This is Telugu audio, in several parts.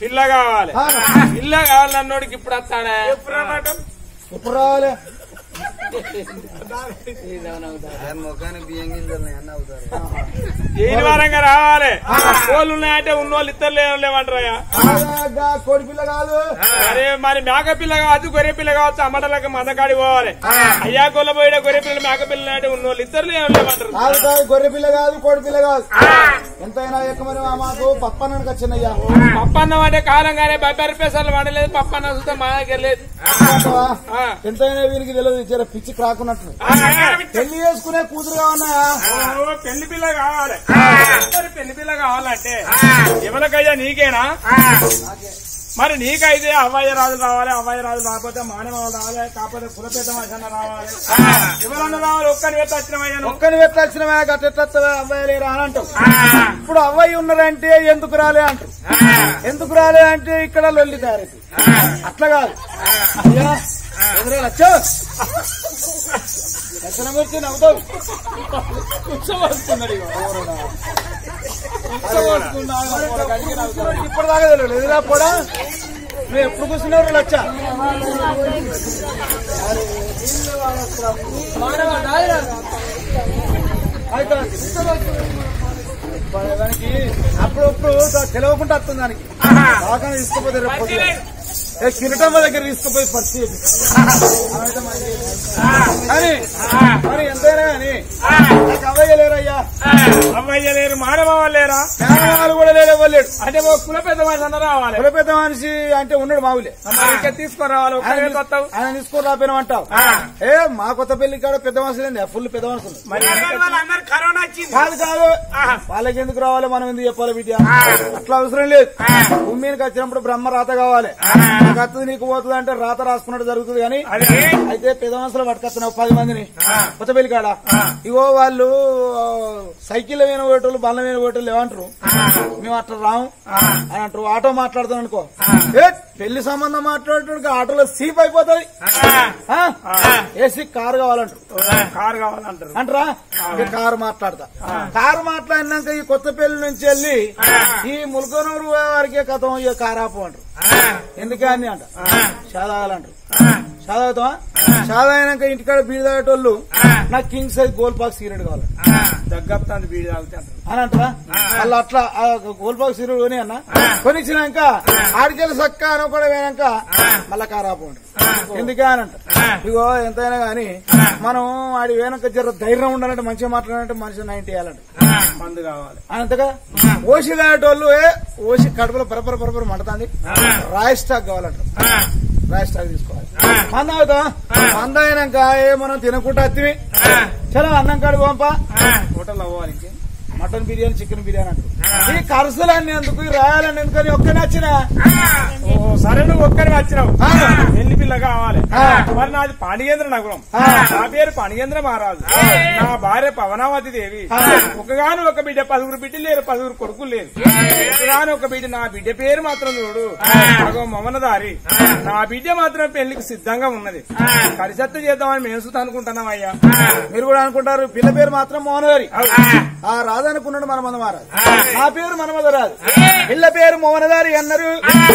పిల్ల కావాలి ఆ. పిల్ల కావాలి అన్నోడికి ఇప్పుడు వస్తాడా ఇప్పుడు రావాలి ఆయన ముఖానికి బియ్యం గింజలు అన్న అవుతారు ఏ వారంగా రావాలి కోళ్ళు ఉన్నాయంటే ఉన్నోళ్ళు ఇద్దరు లేవు లేవంటారయ్యా ఆగా కోడి పిల్ల కాదు అరే మరి మేక పిల్ల కావచ్చు గొర్రె పిల్ల కావచ్చు అమ్మటలకు మందకాడి పోవాలి అయ్యా గొల్ల పోయిన గొర్రె పిల్ల మేక పిల్ల అంటే ఉన్నోళ్ళు ఇద్దరు లేవు లేవంటారు కాదు కాదు గొర్రె పిల్ల కాదు కోడి పిల్ల కాదు ఎంతైనా ఎక్కువ మాకు పప్పన్నానికి వచ్చినయ్యా పప్పన్నం అంటే కాలం కానీ బొబ్బరి పెసర్లు వండలేదు పప్పన్నం చూస్తే మా దగ్గర లేదు ఆ. ఎంతైనా వీరికి తెలియదు జర పిచ్చి క్రాకున్నట్టు పెళ్లి చేసుకునే కూతురు కావన్నాయా ఓ, పెళ్లి పిల్ల కావాలి మరి పెళ్లి పిల్ల కావాలంటే ఎవరికయ్యా నీకేనా మరి నీకైతే అవ్వయ్య రాజులు రావాలి అవ్వయ్య రాజులు రాకపోతే మానవ రావాలి కాకపోతే కులపేద మధ్యన రావాలి ఎవరన్నా రావాలి ఒక్కరి వేత వచ్చినవయ్యాను ఒక్కని పెట్టాల్సిన గట్టెట్లా అబ్బాయి లేరా అని అంటావు ఇప్పుడు అవ్వయి ఉన్నారంటే ఎందుకు రాలే అంటారు ఎందుకు రాలే అంటే ఇక్కడ లొల్లి తయారైంది అట్లా కాదు అయ్యా ఎదురే లచ్చో దర్శనం వచ్చి నవ్వుతావు కూర్చోవస్తున్నాడు ఇగో. ఎవరుడా? ఇప్పుడు దాకా తెలియదు ఎదురా పోడా నువ్వు ఎప్పుడు కూర్చున్నారు లచ్చ అయితే దానికి అప్పుడప్పుడు తెలియకుండా వస్తుంది దానికి బాగా తీసుకుపోతే రేపు పొద్దున. ఏ కిరీటమ్మ దగ్గర తీసుకుపోయి పరిస్థితి కానీ మరి ఎంతైనా కానీ నాకు అవ్వయ్య లేరయ్యా అవ్వయ్య లేరు మానవ లేరా మేనమామలు కూడా లేరు ఇవ్వలేడు అంటే ఓ కుల పెద్ద మనిషి రావాలి కుల పెద్ద మనిషి అంటే ఉన్నాడు మావులే మరి ఇక్కడ తీసుకురావాలి ఒక్కరి వేత వస్తావు ఆయన తీసుకొని రాపోయినా అంటావు ఏ మా కొత్త పెళ్లి కాడ పెద్ద మనుషులు ఫుల్ పెద్ద మనుషులు మరి వాళ్ళందరూ కరోనా వచ్చింది కాదు కాదు వాళ్ళకి ఎందుకు రావాలి మనం ఎందుకు చెప్పాలి బిడ్డ అట్లా అవసరం లేదు భూమి మీదకి వచ్చినప్పుడు బ్రహ్మ రాత కావాలి నాకు వస్తుంది నీకు పోతుంది అంటే రాత రాసుకున్నట్టు జరుగుతుంది కానీ అయితే పెద్ద మనుషులు పట్టుకొస్తున్నావు పది మందిని కొత్త పెళ్లి కాడ ఇగో వాళ్ళు ఆ, సైకిల్ మీద పోయేటోళ్ళు బండ్ల మీద పోయేటోళ్ళు ఏమంటారు మేము అట్లా రాము అని అంటారు ఆటో మాట్లాడుతాం అనుకో ఏ పెళ్లి సంబంధం మాట్లాడేటోడికి ఆటోలో సీప్ అయిపోతుంది ఆ? ఏసీ కారు కావాలంటారు కారు కావాలంటారు అంటారా ఇక కారు మాట్లాడతా కారు మాట్లాడినాక ఈ కొత్త పెళ్లి నుంచి వెళ్ళి ఈ ముల్కనూరు వారికి కథం ఇక కారాపు అంటారు ఎందుకని అంట చదవాలంటారు చదువుతావా చదివినాక ఇంటికాడ బీడి తాగేటోళ్ళు నాకు కింగ్ సైజ్ గోల్ పాక్ సిగరెట్ కావాలి దగ్గత్తాంది బీడి తాగుతాంటారు అని అంటారా వాళ్ళు అట్లా ఆ గోల్ పాక్ సిగరెట్ కొని అన్న కొనిచ్చినాక ఆడికెళ్ళి సక్క అని కూడా పోయినాక మళ్ళా కారాపు అంటారు ఎందుకే అని అంట ఇగో ఎంతైనా గాని మనం ఆడి వెనక జర ధైర్యం ఉండాలంటే మంచిగా మాట్లాడాలంటే మనిషి నైన్టీ వేయాలంట మందు కావాలి అంతగా ఓసి తాగేటోళ్ళు ఏ ఓసి కడుపులో పరపర పరపర మండుతుంది రాయ్ స్టాక్ కావాలంట రాయ్ స్టాక్ తీసుకోవాలి మంద అవుతాం మంద అయినాక ఏ మనం తినకుండా అత్తివి చలో అన్నం కాడు పంప హోటల్ అవ్వాలి ఇంకే. మటన్ బిర్యానీ చికెన్ బిర్యానీ అంటారు ఈ కరసలన్నీ ఎందుకు ఈ రాయాలని ఎందుకని ఒక్క నచ్చిన ఓ సరే నువ్వు ఒక్కరి వచ్చినావు ఆ. పెళ్లి పిల్ల కావాలి ఆ. మరి నాది పాణిగేంద్ర నగరం ఆ. నా పేరు పాణిగేంద్ర మహారాజు నా భార్య పవనావతి దేవి ఆ. ఒకగాను ఒక బిడ్డ పదుగురు బిడ్డలు లేరు పదుగురు కొడుకులు లేరు ఒకగాను ఒక బిడ్డ నా బిడ్డ పేరు మాత్రం చూడు అగో మమనదారి నా బిడ్డ మాత్రం పెళ్లికి సిద్ధంగా ఉన్నది కరిసత్తు చేద్దామని మేము సుత అనుకుంటున్నాం అయ్యా మీరు కూడా అనుకుంటారు పిల్ల పేరు మాత్రం మోహన్ గారి ఆ రాదనుకున్నాడు మన మన మహారాజు నా పేరు మనమద రాదు పిల్ల పేరు మోహన్ గారి అన్నారు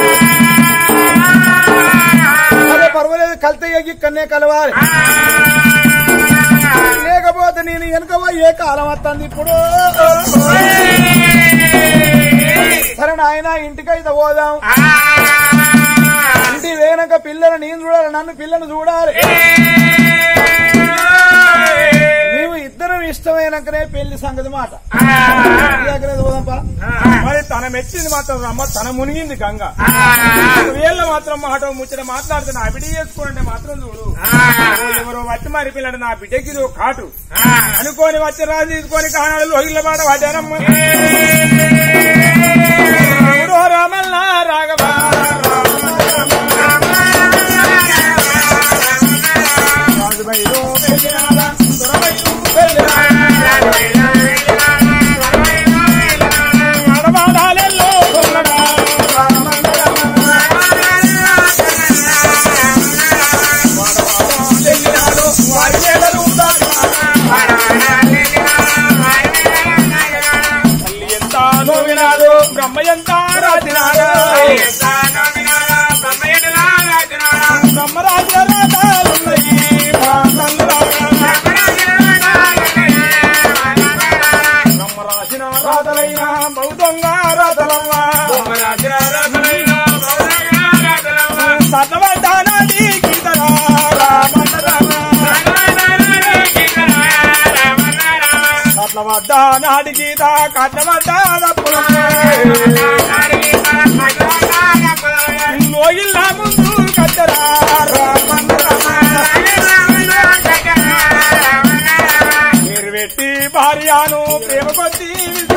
అదే పర్వాలేదు కలితే కన్నే కలవాలి లేకపోతే నేను వెనక పోయి ఏ కాలం వస్తుంది ఇప్పుడు సరే నాయన ఇంటికైతే పోదాం ఇంటి వేనక పిల్లను నేను చూడాలి నన్ను పిల్లను చూడాలి నీవు ఇద్దరం ఇష్టమైనాకనే పెళ్లి సంగతి మాట ఇంటి దగ్గరే పోదాంపా మరి తన మెచ్చింది మాత్రం రమ్మ తన మునిగింది గంగ వీళ్ళ మాత్రం మాట ముచ్చట మాట్లాడితే నా బిడ్డ చేసుకోనంటే మాత్రం చూడు ఓ ఎవరో వచ్చి మరి పిల్లడు నా బిడ్డకి ఇది ఒక కాటు అనుకోని వచ్చి రాజు తీసుకొని కానాడు లోహిళ్ళ మాట వాడారమ్మ రాముడో రామల్ల రాఘవ రాజుబైలో వెళ్ళినాడా, దొరబైలో వెళ్ళినాడా. వాడవాడాలెల్లో ఉన్నడా, వాడవాడాలెల్లినాడు, వాడి వేళలు ఉండాలి. తల్లి ఎంత సతవడ్డానాడి గీతరా రామన్న రామ కట్లవడ్డా నాడి గీత కట్లవడ్డా లోగిల్ల ముందు కట్టరా రామన్న రామ పేరు పెట్టి భార్యను ప్రేమ కొద్ది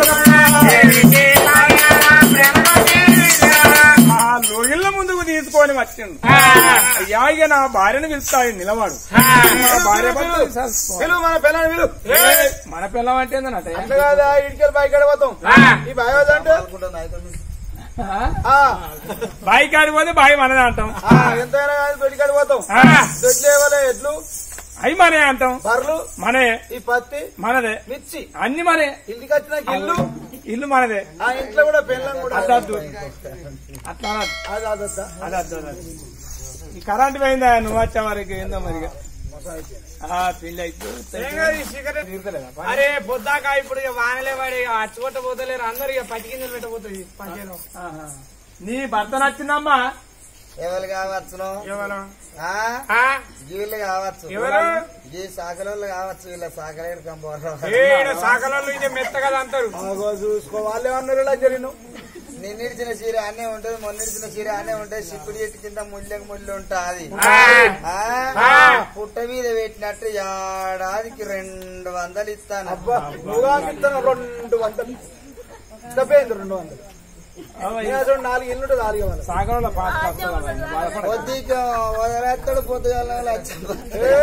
ఆ లోగిళ్ళ ముందుకు తీసుకొని వచ్చిండు అయ్యా ఇక నా భార్యను పిలుస్తాయి నిలవాడు మా భార్య భర్తలు విశాసుకో. పిలువు మన పిల్లని పిలువు ఏయ్, మన పిల్లం అంటే ఏందన్నట్టే? అంతే కాదా ఇటుకెళ్ళి బయట పోతాం ఈ భయం అంటే అనుకుంటాను అయితే ఆ, బాయి కాడికి పోతే బాయి మనదే అంటాం ఆ, ఎంతైనా కానీ దొడ్డికాడి పోతాం ఆ, దొడ్లు ఇవ్వలే ఎడ్లు అయి మనే అంటాం బర్రెలు మనే ఈ పత్తి మనదే మిర్చి అన్ని మనే ఇంటికి వచ్చిన ఇల్లు ఇల్లు మనదే ఆ ఇంట్లో కూడా పెళ్ళం కూడా అద్దద్దు అట్లా అనద్దు. అది అదొద్దా అది అద్దు, అది అద్దు. ఈ కరెంట్ పోయిందా నువ్వు వచ్చే వరకు ఏందో మరిగా ఆ పెళ్లి అయితే తీరుతలేదా పని? అరే పొద్దాక ఇప్పుడు ఇక వానలే వాడి అచ్చుకొట్ట పోతలేరు అందరు ఇక పచ్చి గింజలు పెట్టబోతుంది పంచాయలో ఆహా. నీ భర్త నచ్చిందమ్మా ఎవరు కావచ్చును ఎవరు ఆ? వీళ్ళు కావచ్చు ఎవరు ఈ సాకలోళ్ళు కావచ్చు వీళ్ళ సాకలేరు కంపోరు ఏడు సాకలలో ఇది మెత్త కదా అంటారు ఆగో చూసుకో వాళ్ళు ఏమన్నారు ఇలా జరిగిన నిన్నిడిచిన చీర అనే ఉంటది మొన్నిడిచిన చీర అనే ఉంటది సిక్కుడు చెట్టు కింద ముళ్ళకి ముళ్ళు ఉంటాది ఆ? పుట్ట మీద పెట్టినట్టు ఏడాదికి రెండు వందలు ఇస్తాను అబ్బా నువ్వుగా ఇస్తాను రెండు వందలు డబ్బేంది రెండు వందలు నేను అసలు నాలుగు ఇల్లు ఉంటుంది నాలుగు వందలు సాగరంలో పాట వస్తుందా? బాధపడ పొద్దుకి వదలేస్తాడు పొద్దుగాల లక్ష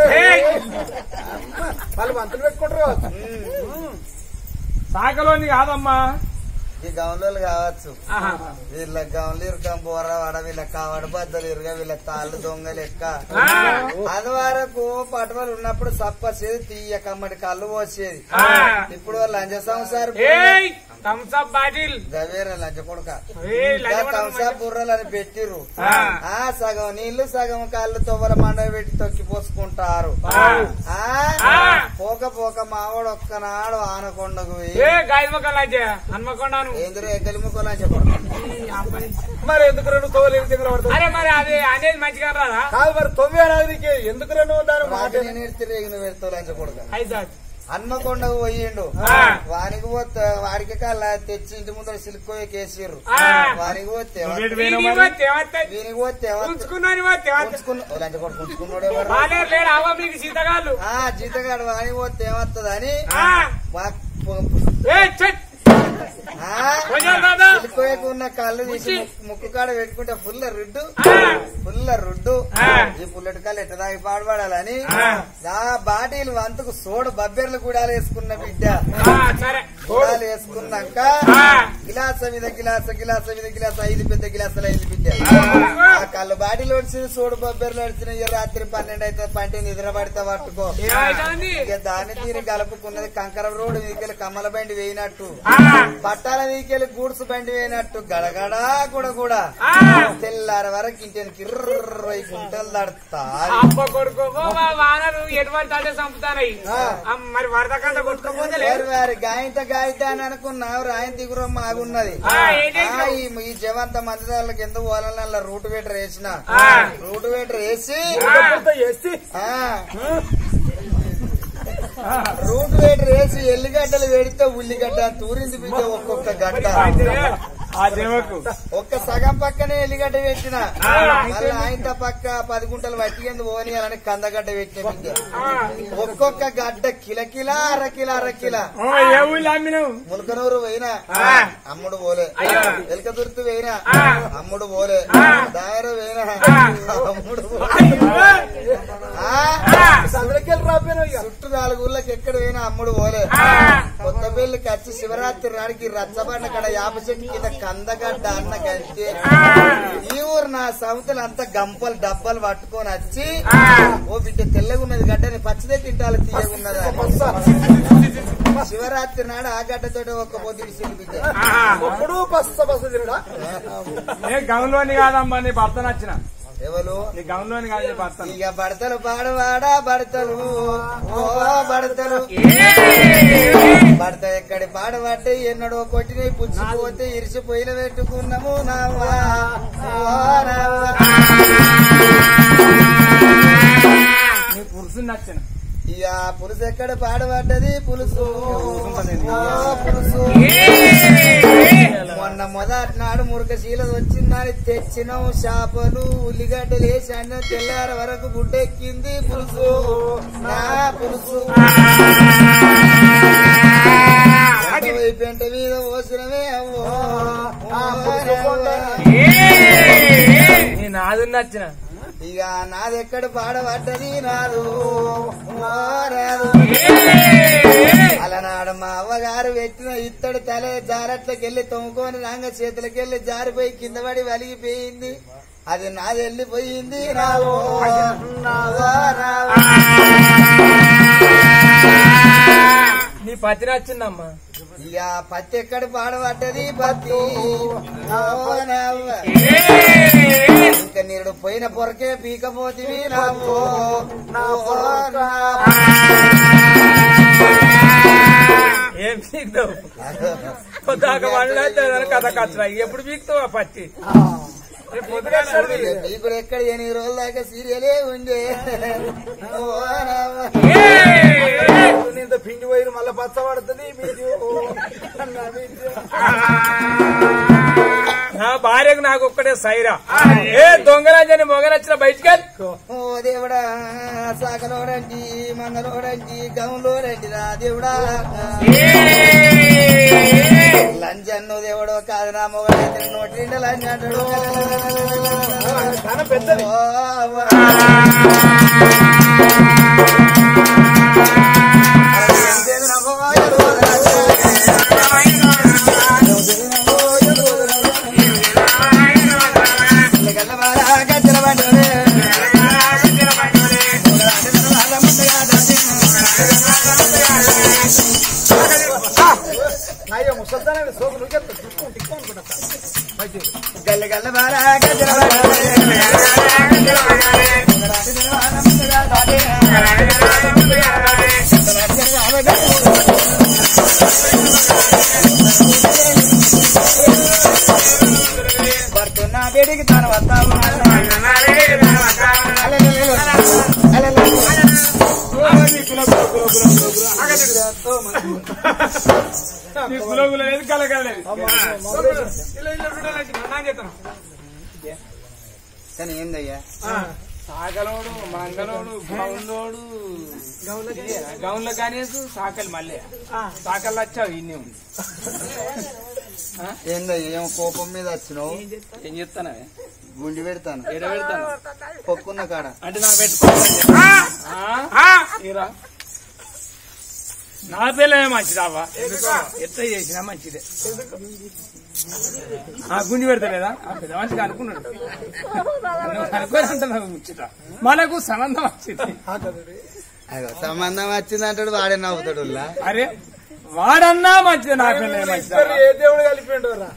వాళ్ళు మంతులు పెట్టుకుంటారు కావచ్చు. సాగలోని కాదమ్మా ఈ గౌన్లు కావచ్చు వీళ్ళ గౌన్లు ఇరుకం బోర వాడ వీళ్ళ కావడ బద్దలు ఇరుగా వీళ్ళ తాళ్ళు దొంగ లెక్క అది వరకు పటవలు ఉన్నప్పుడు సప్పసేది తీయ కమ్మడి కళ్ళు పోసేది ఇప్పుడు లంచ సంసారం ఏయ్ థమ్స్అప్ బాటిల్ గవేర లంచ కొడుక ఏయ్, లంచ కొడుక తంసా బుర్రలు అని పెట్టిర్రు ఆ. ఆ సగం నీళ్లు సగం కాళ్ళు తొవ్వల మండ పెట్టి తొక్కి పోసుకుంటారు ఆ. ఆ ఆ. పోక పోక మావాడు ఒక్కనాడు ఆనకొండకు పోయి ఏ గాయమక లాంచ హన్మకొండను ఏందిరో ఎక్కలి ముక్కలు చెప్పండి మరి ఎందుకు రెండు తోలు ఎందుకు దగ్గర పడతావు అరే మరి అది అనేది మంచిగా రాదా కాదు మరి తొమ్మిది అనేది ఎందుకు రెండు దాని మాట మాట నేను తిరిగి నువ్వు వెళ్తావు లంచ కొడుక అయితే హన్మకొండకు పోయిండు ఆ. వానికి పోతే వారికి కల్లా తెచ్చి ఇంటి ముందర సిల్క్ కేసిర్రు ఆ. వానికి పోతే నువ్వేటి పోయినావు మరి? వీనికి పోతే ఉంచుకున్నాను ఉంచుకున్న లంచ కొడుకు ఉంచుకున్నాడు ఎవరు బాగానే లేడు అవ్వ మీకు సీతగాళ్ళు ఆ జీతగాడు వానికి పోతే ఏమత్తదని ఆ. వా- ఏ చెట్ ఆ? కొంచెం దాదా సిల్కోయకు ఉన్న కళ్ళు తీసి ముక్కు- ముక్కు కాడ పెట్టుకుంటే ఫుల్ రుడ్డు ఫుల్ రుడ్డు ఆ. ఈ పుల్లటి కళ్ళు ఎట్ట దాగి పాడుపడాలని ఆ. ఆ బాటిల్ వంతుకు సోడు బబ్బెర్లు కూడా వేసుకున్న బిడ్డ ఆ, సరే కూడాలు వేసుకున్నాక ఆ. గిలాస మీద గిలాస గిలాస మీద గిలాస ఐదు పెద్ద గిలాసులు ఐదు బిడ్డ ఆ. ఆ కళ్ళు బాటిల్ వచ్చింది సోడు బబ్బెర్లు వచ్చిన ఇక రాత్రి పన్నెండు అయితే పంటి నిద్ర పడితే పట్టుకో ఏమైతుంది ఇక దాని తీరు కలుపుకున్నది కంకర రోడ్డు మీదకెళ్ళి కమ్మల బండి వేయినట్టు ఆ. పట్టాల మీదకెళ్ళి గూడ్స్ బండి వేయినట్టు గడగడా కూడా కూడా ఆ. తెల్లారి వరకు ఇంటిని కిర్రై గుంటలు దడతా అబ్బ కొడుకో మా వానరు ఎటువంటి అంటే చంపుతానయి మరి వరద కంట కొట్టుకోపోతే లేదు వారి వారి గాయంత గాయత అని అనుకున్నావు రాయం దిగురం మాగున్నది ఆ, ఏంటి? ఆ, ఈ- ఈ జవంత మంది వాళ్ళకి ఎందుకు పోవాలన్న రూట్ వేటర్ వేసిన ఆ. రూట్ వేటర్ వేసి చేసి ఆ. రూట్ వేటర్ వేసి ఎల్లిగడ్డలు వేడితే ఉల్లిగడ్డ తూరింది బిడ్డ ఒక్కొక్క గడ్డ ఆ దేవకు ఒక్క సగం పక్కనే ఎల్లిగడ్డ పెట్టిన ఆ. మళ్ళీ ఆయన పక్క పది గుంటలు వట్టికెందు పోనీయాలని కందగడ్డ పెట్టిన బిడ్డ ఒక్కొక్క గడ్డ కిలకిల అరకిల అరకిల ఓ, ఏ ఊళ్ళో అమ్మినావు ములకనూరు పోయినా ఆ. అమ్ముడు పోలే అయ్యో. ఎలకదుర్తి పోయినా ఆ. అమ్ముడు పోలే ఆ. దాయర పోయినా ఆ. అమ్ముడు పోలే ఆ. సందరికెళ్ళి రాపోయినా ఇక చుట్టూ నాలుగు ఊళ్ళకి ఎక్కడ పోయినా అమ్ముడు పోలే ఆ. కొత్త పెళ్లికి వచ్చి శివరాత్రి నాడికి రచ్చబండ కడ యాప చెట్టు కింద కందగడ్డ అన్న గంటే ఈ ఊరు నా సంవత్సరం అంతా గంపలు డబ్బాలు పట్టుకొని వచ్చి ఓ బిడ్డ తెల్లగున్నది గడ్డని పచ్చిదే తింటాలి తీయగున్నది అని. శివరాత్రి నాడు ఆ గడ్డతోటి ఒక్క పొద్దు విసిరి బిడ్డ ఎప్పుడు బస్త బస్త తినడా ఏ గంలోని కాదమ్మా నీ భర్త నచ్చిన ఎవరు నీ గౌన్లోని కాదు చెప్పి వస్తాను ఇక బడతలు పాడవాడా బడతలు ఓ బడతలు భర్త ఎక్కడి పాడబట్టే ఎన్నడో కొట్టిన పుచ్చిపోతే ఇరిసి పొయ్యిలు పెట్టుకున్నాము నావ్వా ఓ నావ్వా. నీ పురుషుని నచ్చిన ఇక పులుసు ఎక్కడ పాడబడ్డది పులుసు ఓ పులుసు మొన్న మొదటి నాడు మురకశీల వచ్చిందని తెచ్చినాం చేపలు ఉల్లిగడ్డలు వేసి అన్న తెల్లారి వరకు గుడ్డెక్కింది పులుసు నా పులుసు పెంట మీద పోసినవే అవ్వో నీ నాదు నచ్చిన ఇక నాదెక్కడ పాడబడ్డది నాదు ఓ రాదు అలనాడు మా అవ్వగారు పెట్టిన ఇత్తడి తల జారట్లకెళ్ళి తొమ్ముకొని రంగ చేతులకెళ్ళి జారిపోయి కింద పడి వలిగిపోయింది అది నాది వెళ్ళిపోయింది రావో రావో రావో నీ పతి నచ్చిందమ్మా ఇక పత్తి ఎక్కడ పాడబడ్డది పత్తి ఓ నవ్వ. ఇంకా నీడు పోయిన పొరకే పీకపోతివి నావో ఓ రావో. ఏం పీకుతావు పొద్దాక వండలేదు కథ కచ్చరా ఎప్పుడు పీకుతావు ఆ పత్తి ఇప్పుడు ఎక్కడ ఎనిమిది రోజుల దాకా సీరియలే ఉండే ఓ రామ. ఇంత పిండి పోయి మళ్ళీ పచ్చ పడుతుంది నా భార్యకు నాకు ఒక్కటే సైరా ఏ దొంగరాజని మొగనచ్చిన బయటికి ఓ దేవుడా సాకలోడంటి మంగళోడంటి గౌలోడంటి రా దేవుడా లంచన్ను దేవుడు కాదు నా మొగడైతే నోటి నిండా లంచ అంటాడు పెద్దది ఓ అవ్వ. ఎంతేది నవ్వో గల్లవారా గజ్జల బండోలే. అయ్యో ముసల్దానండి సోకు నువ్వు గల్ల గల్ల బారా గజ్జల బండోలే. పడుతున్న వేడికి తన వస్తావు నీ కులగుల లేదు కలగలేదు కానీ ఏందయ్యా సాగలోడు మంగళోడు గౌన్లోడు గౌన్ల గణేష్ సాకలు మళ్ళీ సాకలు వచ్చావు ఇన్ని ఉంది ఏందయ్యా ఏమో కోపం మీద వచ్చినావు ఏం చెప్తానా గుండి పెడతాను ఎడ పెడతాను పొక్కున్న కాడ అంటే నా పెట్టుకోరా నా పిల్లమే మంచిదావా ఎట్లా చేసినా మంచిదే ఆ గుండి పెడతలేదా ఆ పెద్ద మనిషికి అనుకున్నాడు నువ్వు అనుకోని అంటున్నావు ముచ్చట మనకు సంబంధం వచ్చింది అగో, సంబంధం వచ్చిందంటాడు వాడే నవ్వుతాడు ఉల్లా. అరే వాడన్నా మంచిది నా పిల్లమే మంచిదా ఏ దేవుడు కలిపిండు రా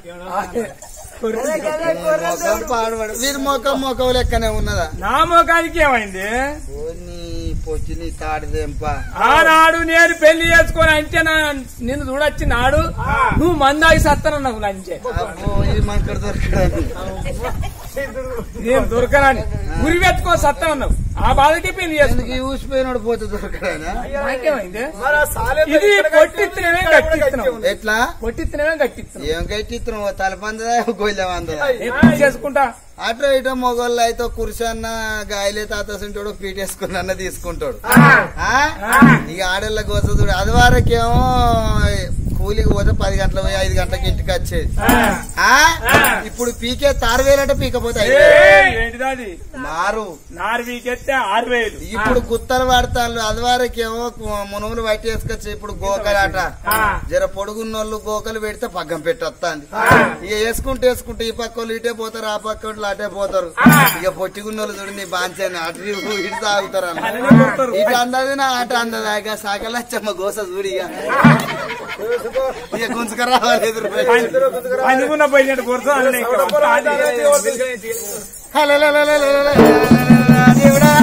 ముఖం పాడుపడు వీరి ముఖం ముఖం లెక్కనే ఉన్నదా నా ముఖానికి ఏమైంది ఓ నీ పొచ్చిని తాడిదెంప ఆనాడు నేను పెళ్లి చేసుకొని అంటే నా నిన్ను చూడొచ్చి నాడు నువ్వు మందాగి సత్తనన్నావు లంచే అబ్బో ఈ మంకడ దొరకడానికి నేను దొరకనని గురి పెట్టుకో సత్తనన్నావు ఆ బాధకి పెళ్లి చేసుకున్నా ఎందుకు ఈ ఊసిపోయినాడు పోతే దొరకడానా నాకేమైంది మరి ఆ సాలె ఇది పొట్టిత్తనమే గట్టిత్తనం ఎట్లా పొట్టిత్తనమే గట్టిత్తనం ఏం కట్టిస్తున్నావు తలపందదా గొయ్యల వందదా ఎప్పుడు చేసుకుంటా అటు ఇటు మొగోళ్ళు అయితే కురిసన్న గాయలే తాతసింటాడు పీటేసుకున్న తీసుకుంటాడు ఆ? ఇక ఆడళ్ళ కోసదుడు అది వరకేమో కూలికి పోతే పది గంటల పోయి ఐదు గంటలకి ఇంటికి వచ్చేది ఆ? ఇప్పుడు పీకే తారు వేలంటే పీకపోతే ఐదు వేలు. ఏయ్, ఏంటిది అది మారు నారు వీకెత్తే ఆరు వేలు ఇప్పుడు గుత్తలు పడతాను అది వరకేమో మునుములు బయట వేసుకొచ్చి ఇప్పుడు గోకలాట జర పొడుగున్నోళ్ళు గోకలు పెడితే పగ్గం పెట్టి వస్తాంది ఇక వేసుకుంటే వేసుకుంటే ఈ పక్క వాళ్ళు ఇటే పోతారు ఆ పక్క వాళ్ళు అటే పోతారు ఇక పొట్టిగున్నోళ్ళు చూడు నీ బాంచాని అటు ఇటు ఇటు తాగుతారు అన్న ఇటు అందది నా అటు అందది ఇక సాకలచ్చమ్మ గోస చూడి ఇక ఇక గుంజుక రావాలి ఎదురు అందుకున్న పోయినట్టు కొడుతూ హలలలలలలల, దేవుడా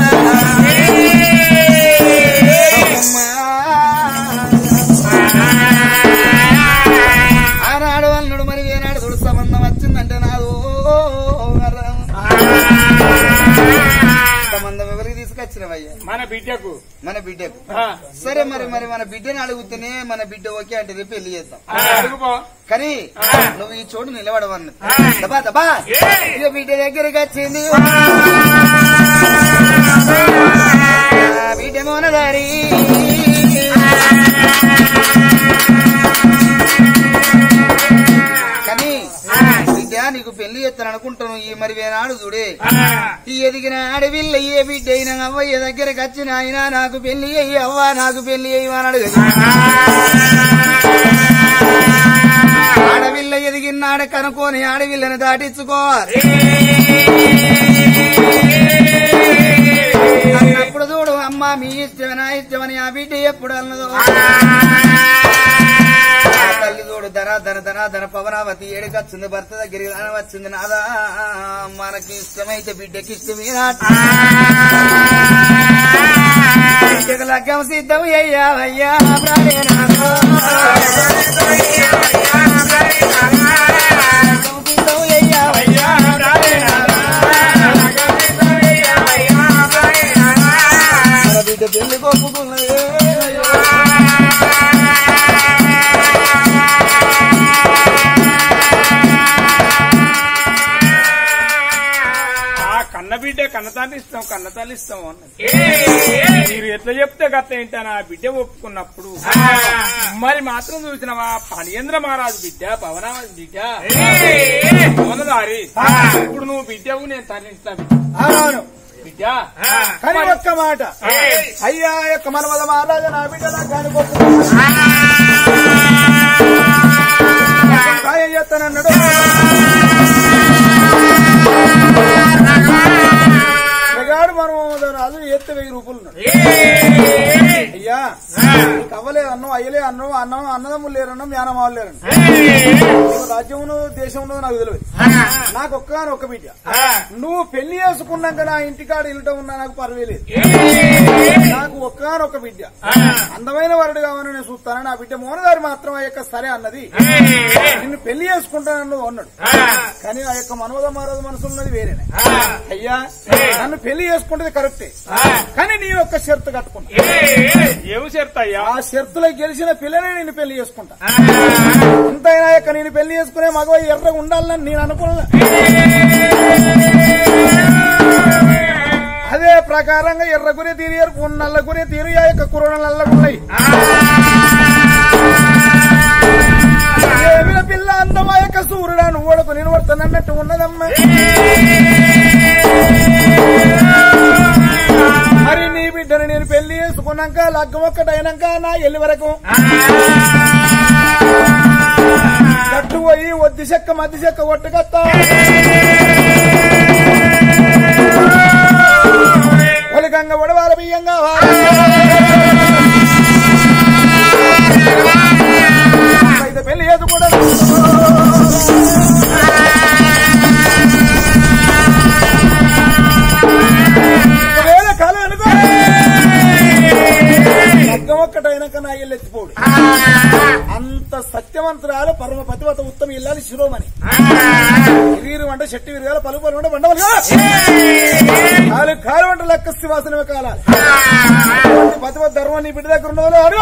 అమ్మా. ఆనాడు అన్నాడు మరి ఏనాడు చూడు సంబంధం వచ్చిందంటే నాదు సంబంధం ఎవరికి తీసుకొచ్చినవయ్యా మన బిడ్డకు మన బిడ్డకు ఆ, సరే మరి మరి మన బిడ్డని అడుగుతూనే మన బిడ్డ ఓకే అంటే రేపు పెళ్లి చేద్దాం ఆ, అడుగుపో కానీ నువ్వు ఈ చోటు నిలబడవన్నది దబా దబా ఇక బిడ్డ దగ్గరికి వచ్చింది ఆ బిడ్డ మోనదారి కానీ బిడ్డ నీకు పెళ్లి చేస్తాను అనుకుంటాను ఈ మరి వేనాడు చూడే ఈ ఎదిగిన ఆడవిల్ల ఏ బిడ్డ అయినా అవ్వయ్య దగ్గరికి వచ్చిన ఆయన నాకు పెళ్లి అయ్యి అవ్వ నాకు పెళ్లి అయ్యి అని అడుగు ఆడవిల్ల ఎదిగినాడ కనుక్కొని ఆడవిల్లని దాటించుకోవాలి అన్నప్పుడు చూడు అమ్మ మీ ఇష్టం నా ఇష్టమని ఆ బిడ్డ ఎప్పుడు అన్నదో ఆ తల్లి చూడు ధన ధన ధన ధన పవనావతి ఏడుకొచ్చింది భర్త దగ్గరికి రాన వచ్చింది నాదా మనకి ఇష్టమైతే బిడ్డకి ఇష్టమేనా బిడ్డకు లగ్గం సిద్ధం అయ్యావయ్యా ప్రాణేనాథో. లగ్గం సిద్ధం అయ్యావయ్యా మన బిడ్డ పెళ్లి కొప్పుకున్నదే ఆ కన్న బిడ్డ కన్నతాన్ని ఇస్తాం కన్నతాన్ని ఇస్తాం అన్నది మీరు ఎట్లా చెప్తే గత ఏంటని ఆ బిడ్డ ఒప్పుకున్నప్పుడు మరి మాత్రం చూసినవా పనియంద్ర మహారాజు బిడ్డ పవనారాజు బిడ్డ పవనదారి ఇప్పుడు నువ్వు బిడ్డవు నేను తరలిస్తా అవునవును బిడ్డ కానీ ఒక్క మాట అయ్యా యొక్క మనవద మహారాజా నా బిడ్డ నాకు కానుకోకు సాయం చేస్తానన్నాడు మగాడు మనవద రాజు ఎత్తు వెయ్యి రూపాయలు ఉన్నాడు అయ్యా నీకు అవ్వలే అన్నం అయ్యలే అన్నం అన్నం అన్నదమ్ములు లేరన్నా జ్ఞానమావులు లేరన్నా నీకు రాజ్యమును దేశమును నాకు తెలియదు నాకు ఒక్క ఒక్క బిడ్డ నువ్వు పెళ్లి చేసుకున్నాక నా ఇంటికాడ ఇల్లుట ఉన్నా నాకు పర్వేలేదు నాకు ఒక్కనొక్క బిడ్డ అందమైన వరుడు కావాలని నేను చూస్తాను నా బిడ్డ మోనగారు మాత్రం ఆ యొక్క సరే అన్నది నిన్ను పెళ్లి చేసుకుంటానని అన్నాడు కానీ ఆ యొక్క మనోద మహారాజు మనసు ఉన్నది వేరేనే అయ్యా నన్ను పెళ్లి చేసుకుంటే కరెక్టే కానీ నీ యొక్క షరతు కట్టుకున్నా ఏమి చెప్తాయ్యా ఆ షరతులో గెలిచిన పిల్లనే నేను పెళ్లి చేసుకుంటా ఎంతైనా యొక్క నేను పెళ్లి చేసుకునే మగవ ఎర్రగా ఉండాలని నేను అనుకున్నా అదే ప్రకారంగా ఎర్ర గురి తీరు ఎరుపు నల్ల గురి తీరు ఆ యొక్క కుర్రలు నల్లగున్నాయి ఏమిల పిల్ల అందమా యొక్క సూర్యుడా నువ్వు ఓడకు నేను పడతానన్నట్టు ఉన్నదమ్మా మరి నీ బిడ్డను నేను పెళ్లి చేసుకున్నాక లగ్గం ఒక్కటైనాక నా ఎల్లి వరకు కట్టు పోయి ఒద్ది చెక్క మద్ది చెక్క కొట్టుకత్తా ఒలికంగా ఉడవాల బియ్యంగా అయితే పెళ్లి చేసుకుంటా ఒకవేళ కాలం అనుకో లగ్గం ఒక్కటైనాక నా ఇల్లు ఎత్తిపోడు అంత సత్యవంతురాలు పరమ పతివత ఉత్తమ ఇల్లాలి శిరోమణి వీరు వంట చెట్టు విరగాలి పలుపు పలు వంట వండవలు కాలు కాలు వంట లెక్క శివాసనమే కాలాలి పతివత ధర్మం నీ బిడ్డ దగ్గర ఉన్నవాళ్ళు అడుగు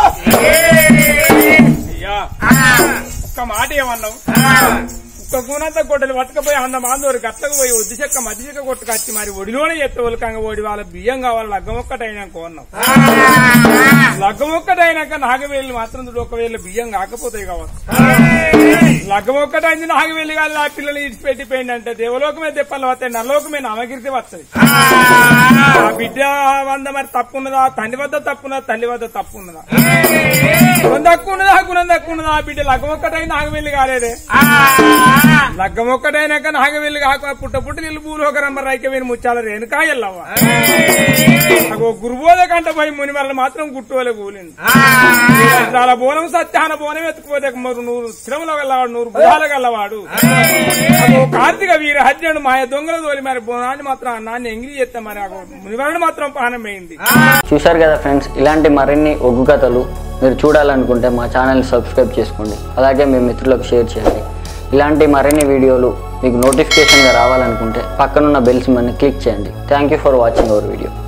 అయ్యా ఒక్క మాట ఏమన్నావు ఒక్క కూనంత గొడ్డలు పట్టుకపోయి అన్న మాందోరు గట్టకు పోయి ఒద్ది చెక్క మధ్య చెక్క కొట్టుకొచ్చి మరి ఒడిలోనే ఎత్తే ఒలకంగా ఒడి వాళ్ళ బియ్యం కావాలి లగ్గం ఒక్కటైనాక అన్నావు లగ్గం ఒక్కటైనాక నాగవేలు మాత్రం చూడు ఒకవేళ బియ్యం కాకపోతాయి కావచ్చు లగ్గం ఒక్కటైంది నాగవేలు కాదు ఆ పిల్లలు ఇడిచిపెట్టిపోయింది అంటే దేవలోకమే దెప్పలు వస్తాయి నరలోకమే నమకీర్తి వస్తాయి ఆ బిడ్డ వంద మరి తప్పు ఉన్నదా తండ్రి వద్ద తప్పు ఉన్నదా తల్లి వద్ద తప్పు ఉన్నదా గుణం తక్కువ ఉన్నదా గుణం తక్కువ ఉన్నదా ఆ బిడ్డ లగ్గం ఒక్కటైంది నాగవెల్లి కాలేదే లగ్గం ఒక్కటైనాక నాగవెల్లి కాక పుట్ట పుట్ట నీళ్ళు భూలోక రంబర్ రైక వీని ముచ్చాల రేణుకా ఎల్లవ్వ నాకు గురుబోధ కంట పోయి ముని వల్ల మాత్రం గుట్టువలే కూలింది చాలా బోనం సత్యాన బోనం ఎత్తుకుపోతే మరి నువ్వు శ్రమలో వెళ్ళాడు నూరు భుజాల గల్లవాడు అగో కార్తీక వీర హజ్జను మాయ దొంగల తోలి మరి బోనాన్ని మాత్రం అన్నాన్ని ఎంగిలి చేస్తే మరి అగో మునివాడిని మాత్రం పానం వేయింది చూశారు కదా ఫ్రెండ్స్ ఇలాంటి మరిన్ని ఒగ్గు కథలు మీరు చూడాలనుకుంటే మా ఛానల్ని సబ్స్క్రైబ్ చేసుకోండి అలాగే మీ మిత్రులకు షేర్ చేయండి ఇలాంటి మరిన్ని వీడియోలు మీకు నోటిఫికేషన్గా రావాలనుకుంటే పక్కనున్న బెల్స్ మని క్లిక్ చేయండి thank you for watching our video